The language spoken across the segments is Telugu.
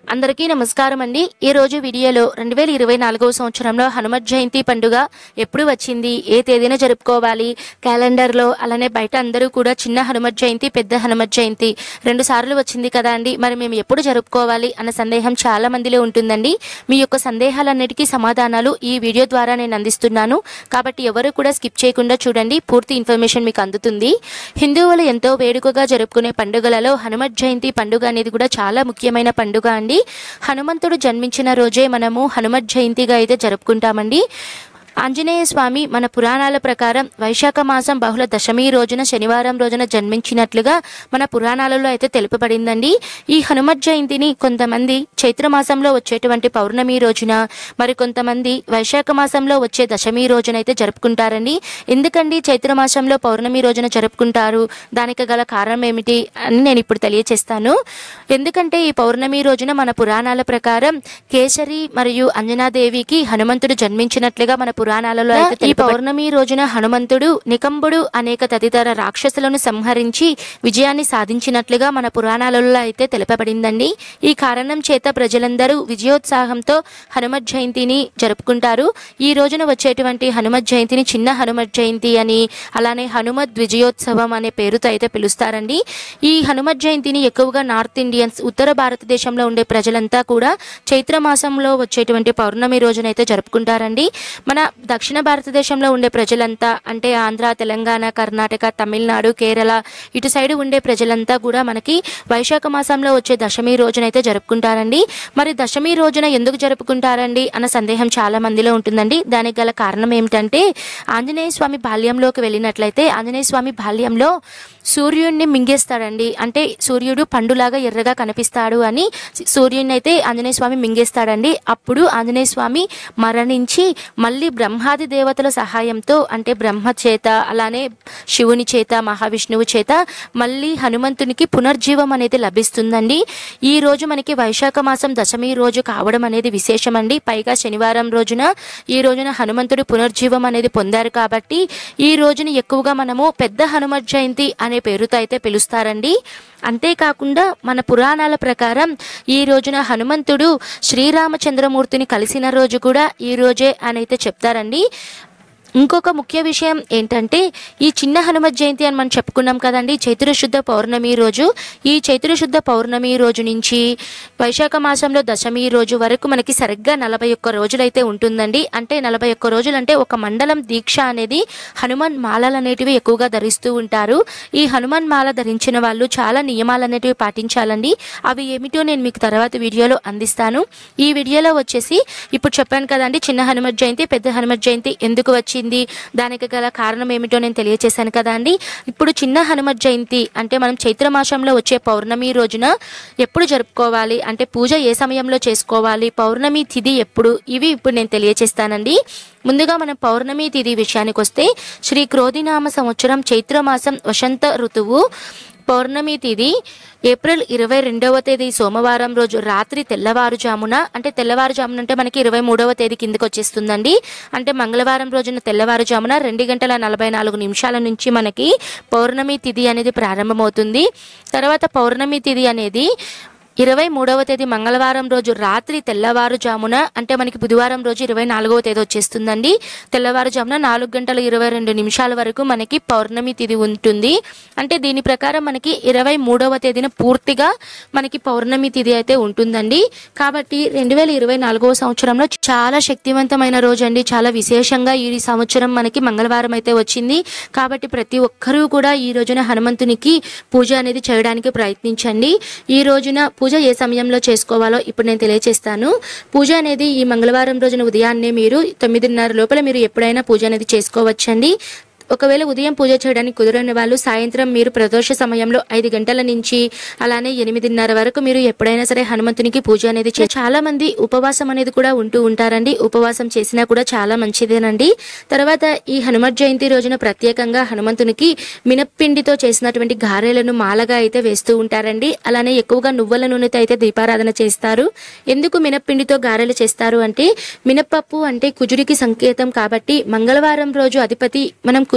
అందరికీ నమస్కారం అండి ఈ రోజు వీడియోలో రెండు వేల ఇరవై నాలుగవ సంవత్సరంలో హనుమత్ జయంతి పండుగ ఎప్పుడు వచ్చింది ఏ తేదీన జరుపుకోవాలి క్యాలెండర్లో అలానే బయట అందరూ కూడా చిన్న హనుమత్ జయంతి పెద్ద హనుమత్ జయంతి రెండు సార్లు వచ్చింది కదా అండి మరి మేము ఎప్పుడు జరుపుకోవాలి అన్న సందేహం చాలా మందిలో ఉంటుందండి మీ యొక్క సందేహాలన్నిటికీ సమాధానాలు ఈ వీడియో ద్వారా నేను అందిస్తున్నాను కాబట్టి ఎవరు కూడా స్కిప్ చేయకుండా చూడండి పూర్తి ఇన్ఫర్మేషన్ మీకు అందుతుంది హిందువులు ఎంతో వేడుకగా జరుపుకునే పండుగలలో హనుమత్ జయంతి పండుగ అనేది కూడా చాలా ముఖ్యమైన పండుగ అండి హనుమంతుడు జన్మించిన రోజే మనము హనుమత్ జయంతిగా అయితే జరుపుకుంటామండి ఆంజనేయ స్వామి మన పురాణాల ప్రకారం వైశాఖ మాసం బహుళ దశమి రోజున శనివారం రోజున జన్మించినట్లుగా మన పురాణాలలో అయితే తెలుపబడిందండి ఈ హనుమత్ జయంతిని కొంతమంది చైత్ర మాసంలో వచ్చేటువంటి పౌర్ణమి రోజున మరి కొంతమంది వైశాఖ మాసంలో వచ్చే దశమి రోజున అయితే జరుపుకుంటారండి ఎందుకండి చైత్ర మాసంలో పౌర్ణమి రోజున జరుపుకుంటారు దానికి గల కారణం ఏమిటి అని నేను ఇప్పుడు తెలియచేస్తాను ఎందుకంటే ఈ పౌర్ణమి రోజున మన పురాణాల ప్రకారం కేసరి మరియు అంజనాదేవికి హనుమంతుడు జన్మించినట్లుగా మన పురాణాలలో అయితే ఈ పౌర్ణమి రోజున హనుమంతుడు నికంబుడు అనేక తదితర రాక్షసులను సంహరించి విజయాన్ని సాధించినట్లుగా మన పురాణాలలో అయితే తెలుపబడిందండి ఈ కారణం చేత ప్రజలందరూ విజయోత్సాహంతో హనుమత్ జయంతిని జరుపుకుంటారు ఈ రోజున వచ్చేటువంటి హనుమత్ జయంతిని చిన్న హనుమత్ జయంతి అని అలానే హనుమత్ విజయోత్సవం అనే పేరుతో అయితే పిలుస్తారండి ఈ హనుమత్ జయంతిని ఎక్కువగా నార్త్ ఇండియన్స్ ఉత్తర భారతదేశంలో ఉండే ప్రజలంతా కూడా చైత్ర మాసంలో వచ్చేటువంటి పౌర్ణమి రోజున అయితే జరుపుకుంటారండి మన దక్షిణ భారతదేశంలో ఉండే ప్రజలంతా అంటే ఆంధ్ర తెలంగాణ కర్ణాటక తమిళనాడు కేరళ ఇటు సైడ్ ఉండే ప్రజలంతా కూడా మనకి వైశాఖ మాసంలో వచ్చే దశమి రోజున అయితే జరుపుకుంటారండి మరి దశమి రోజున ఎందుకు జరుపుకుంటారండి అన్న సందేహం చాలా మందిలో ఉంటుందండి దానికి గల కారణం ఏమిటంటే ఆంజనేయ స్వామి బాల్యంలోకి వెళ్ళినట్లయితే ఆంజనేయ స్వామి బాల్యంలో సూర్యుడిని మింగేస్తాడండి అంటే సూర్యుడు పండులాగా ఎర్రగా కనిపిస్తాడు అని సూర్యుడిని అయితే ఆంజనేయ స్వామి మింగేస్తాడండి అప్పుడు ఆంజనేయ స్వామి మరణించి మళ్ళీ బ్రహ్మాది దేవతల సహాయంతో అంటే బ్రహ్మ చేత అలానే శివుని చేత మహావిష్ణువు చేత మళ్ళీ హనుమంతునికి పునర్జీవం అనేది లభిస్తుందండి ఈ రోజు మనకి వైశాఖ మాసం దశమి రోజు కావడం అనేది విశేషమండి పైగా శనివారం రోజున ఈ రోజున హనుమంతుడు పునర్జీవం అనేది పొందారు కాబట్టి ఈ రోజున ఎక్కువగా మనము పెద్ద హనుమత్ జయంతి అనే పేరుతో అయితే పిలుస్తారండి అంతేకాకుండా మన పురాణాల ప్రకారం ఈ రోజున హనుమంతుడు శ్రీరామచంద్రమూర్తిని కలిసిన రోజు కూడా ఈ రోజే అని అయితే చెప్తారండి ఇంకొక ముఖ్య విషయం ఏంటంటే ఈ చిన్న హనుమత్ జయంతి అని మనం చెప్పుకున్నాం కదండి చైత్రశుద్ధ పౌర్ణమి రోజు ఈ చైత్రశుద్ధ పౌర్ణమి రోజు నుంచి వైశాఖ మాసంలో దశమి రోజు వరకు మనకి సరిగ్గా నలభై ఒక్క రోజులైతే ఉంటుందండి అంటే నలభై ఒక్క రోజులు అంటే ఒక మండలం దీక్ష అనేది హనుమాన్ మాలలు అనేటివి ఎక్కువగా ధరిస్తూ ఉంటారు ఈ హనుమాన్ మాల ధరించిన వాళ్ళు చాలా నియమాలు అనేటివి పాటించాలండి అవి ఏమిటో నేను మీకు తర్వాత వీడియోలో అందిస్తాను ఈ వీడియోలో వచ్చేసి ఇప్పుడు చెప్పాను కదండి చిన్న హనుమత్ జయంతి పెద్ద హనుమత్ జయంతి ఎందుకు వచ్చింది దానికి గల కారణం ఏమిటో నేను తెలియచేశాను కదా అండి ఇప్పుడు చిన్న హనుమత్ జయంతి అంటే మనం చైత్ర మాసంలో వచ్చే పౌర్ణమి రోజున ఎప్పుడు జరుపుకోవాలి అంటే పూజ ఏ సమయంలో చేసుకోవాలి పౌర్ణమి తిథి ఎప్పుడు ఇవి ఇప్పుడు నేను తెలియచేస్తానండి ముందుగా మనం పౌర్ణమి తిథి విషయానికి వస్తే శ్రీ క్రోధినామ సంవత్సరం చైత్రమాసం వసంత ఋతువు పౌర్ణమి తిథి ఏప్రిల్ ఇరవై రెండవ తేదీ సోమవారం రోజు రాత్రి తెల్లవారుజామున అంటే తెల్లవారుజామున అంటే మనకి ఇరవై మూడవ తేదీ కిందకి వచ్చేస్తుందండి అంటే మంగళవారం రోజున తెల్లవారుజామున రెండు గంటల నలభై నాలుగు నిమిషాల నుంచి మనకి పౌర్ణమి తిథి అనేది ప్రారంభమవుతుంది తర్వాత పౌర్ణమి తిథి అనేది ఇరవై మూడవ తేదీ మంగళవారం రోజు రాత్రి తెల్లవారుజామున అంటే మనకి బుధవారం రోజు ఇరవై నాలుగవ తేదీ వచ్చేస్తుందండి తెల్లవారుజామున నాలుగు గంటల ఇరవై రెండు నిమిషాల వరకు మనకి పౌర్ణమి తిథి ఉంటుంది అంటే దీని ప్రకారం మనకి ఇరవై మూడవ తేదీన పూర్తిగా మనకి పౌర్ణమి తిథి అయితే ఉంటుందండి కాబట్టి రెండు వేల ఇరవై నాలుగవ సంవత్సరంలో చాలా శక్తివంతమైన రోజు అండి చాలా విశేషంగా ఈ సంవత్సరం మనకి మంగళవారం అయితే వచ్చింది కాబట్టి ప్రతి ఒక్కరూ కూడా ఈ రోజున హనుమంతునికి పూజ అనేది చేయడానికి ప్రయత్నించండి ఈ రోజున పూజ ఏ సమయంలో చేసుకోవాలో ఇప్పుడు నేను తెలియజేస్తాను పూజ అనేది ఈ మంగళవారం రోజున ఉదయాన్నే మీరు తొమ్మిదిన్నర లోపల మీరు ఎప్పుడైనా పూజ అనేది చేసుకోవచ్చండి ఒకవేళ ఉదయం పూజ చేయడానికి కుదరని వాళ్ళు సాయంత్రం మీరు ప్రదోష సమయంలో ఐదు గంటల నుంచి అలానే ఎనిమిదిన్నర వరకు మీరు ఎప్పుడైనా సరే హనుమంతునికి పూజ అనేది చే చాలా మంది ఉపవాసం అనేది కూడా ఉంటూ ఉంటారండి ఉపవాసం చేసినా కూడా చాలా మంచిదేనండి తర్వాత ఈ హనుమత్ జయంతి రోజున ప్రత్యేకంగా హనుమంతునికి మినప్పిండితో చేసినటువంటి గారెలను మాలగా అయితే వేస్తూ ఉంటారండి అలానే ఎక్కువగా నువ్వుల నూనెతో అయితే దీపారాధన చేస్తారు ఎందుకు మినప్పిండితో గారెలు చేస్తారు అంటే మినప్పప్పు అంటే కుజుడికి సంకేతం కాబట్టి మంగళవారం రోజు అధిపతి మనం కుజుడు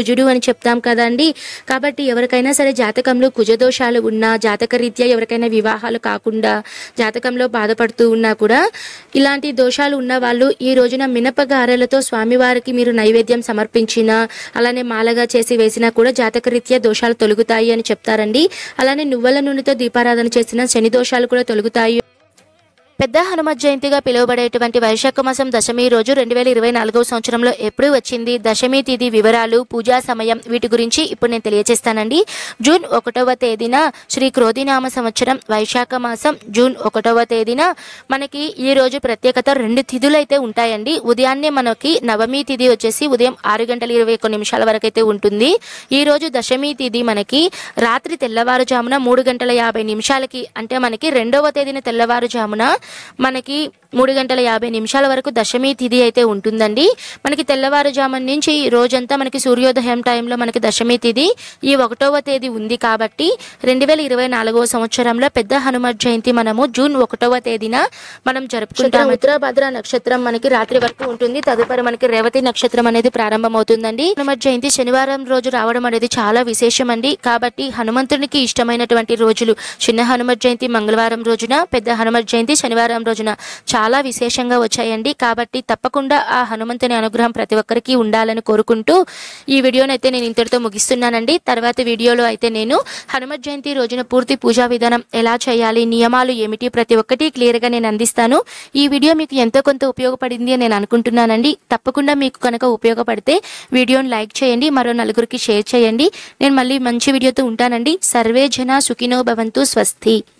కుజుడు అని చెప్తాం కదండి కాబట్టి ఎవరికైనా సరే జాతకంలో కుజదోషాలు ఉన్నా జాతక రీత్యా ఎవరికైనా వివాహాలు కాకుండా జాతకంలో బాధపడుతూ ఉన్నా కూడా ఇలాంటి దోషాలు ఉన్న వాళ్ళు ఈ రోజున మినపగారెలతో స్వామివారికి మీరు నైవేద్యం సమర్పించినా అలానే మాలగా చేసి వేసినా కూడా జాతక రీత్యా దోషాలు తొలగుతాయి అని చెప్తారండి అలానే నువ్వుల నూనెతో దీపారాధన చేసిన శని దోషాలు కూడా తొలగుతాయి పెద్ద హనుమత్ జయంతిగా పిలువబడేటువంటి వైశాఖ మాసం దశమి రోజు రెండు వేల ఇరవై నాలుగవ సంవత్సరంలో ఎప్పుడు వచ్చింది దశమి తిథి వివరాలు పూజా సమయం వీటి గురించి ఇప్పుడు నేను తెలియజేస్తానండి జూన్ ఒకటవ తేదీన శ్రీ క్రోధినామ సంవత్సరం వైశాఖ మాసం జూన్ ఒకటవ తేదీన మనకి ఈ రోజు ప్రత్యేకత రెండు తిథులు అయితే ఉంటాయండి ఉదయాన్నే మనకి నవమి తిథి వచ్చేసి ఉదయం ఆరు గంటల ఇరవై ఒక్క నిమిషాల వరకు అయితే ఉంటుంది ఈ రోజు దశమి తిథి మనకి రాత్రి తెల్లవారుజామున మూడు గంటల యాభై నిమిషాలకి అంటే మనకి రెండవ తేదీన తెల్లవారుజామున మనకి మూడు గంటల యాభై నిమిషాల వరకు దశమి తిథి అయితే ఉంటుందండి మనకి తెల్లవారుజామున నుంచి ఈ రోజంతా మనకి సూర్యోదయం టైంలో మనకి దశమి తిథి ఈ ఒకటవ తేదీ ఉంది కాబట్టి రెండు వేల ఇరవై నాలుగవ సంవత్సరంలో పెద్ద హనుమత్ జయంతి మనము జూన్ ఒకటవ తేదీన మనం జరుపుకుంటాం ఉత్తరాభద్ర నక్షత్రం మనకి రాత్రి వరకు ఉంటుంది తదుపరి మనకి రేవతి నక్షత్రం అనేది ప్రారంభమవుతుందండి హనుమత్ జయంతి శనివారం రోజు రావడం అనేది చాలా విశేషం అండి కాబట్టి హనుమంతునికి ఇష్టమైనటువంటి రోజులు చిన్న హనుమత్ జయంతి మంగళవారం రోజున పెద్ద హనుమత్ జయంతి శనివారం రోజున చాలా విశేషంగా వచ్చాయండి కాబట్టి తప్పకుండా ఆ హనుమంతుని అనుగ్రహం ప్రతి ఒక్కరికి ఉండాలని కోరుకుంటూ ఈ వీడియోని అయితే నేను ఇంతటితో ముగిస్తున్నానండి తర్వాత వీడియోలో అయితే నేను హనుమత్ జయంతి రోజున పూర్తి పూజా విధానం ఎలా చేయాలి నియమాలు ఏమిటి ప్రతి ఒక్కటి క్లియర్గా నేను అందిస్తాను ఈ వీడియో మీకు ఎంతో కొంత ఉపయోగపడింది అని నేను అనుకుంటున్నానండి తప్పకుండా మీకు కనుక ఉపయోగపడితే వీడియోని లైక్ చేయండి మరో నలుగురికి షేర్ చేయండి నేను మళ్ళీ మంచి వీడియోతో ఉంటానండి సర్వే జన సుఖినో భవంతు స్వస్తి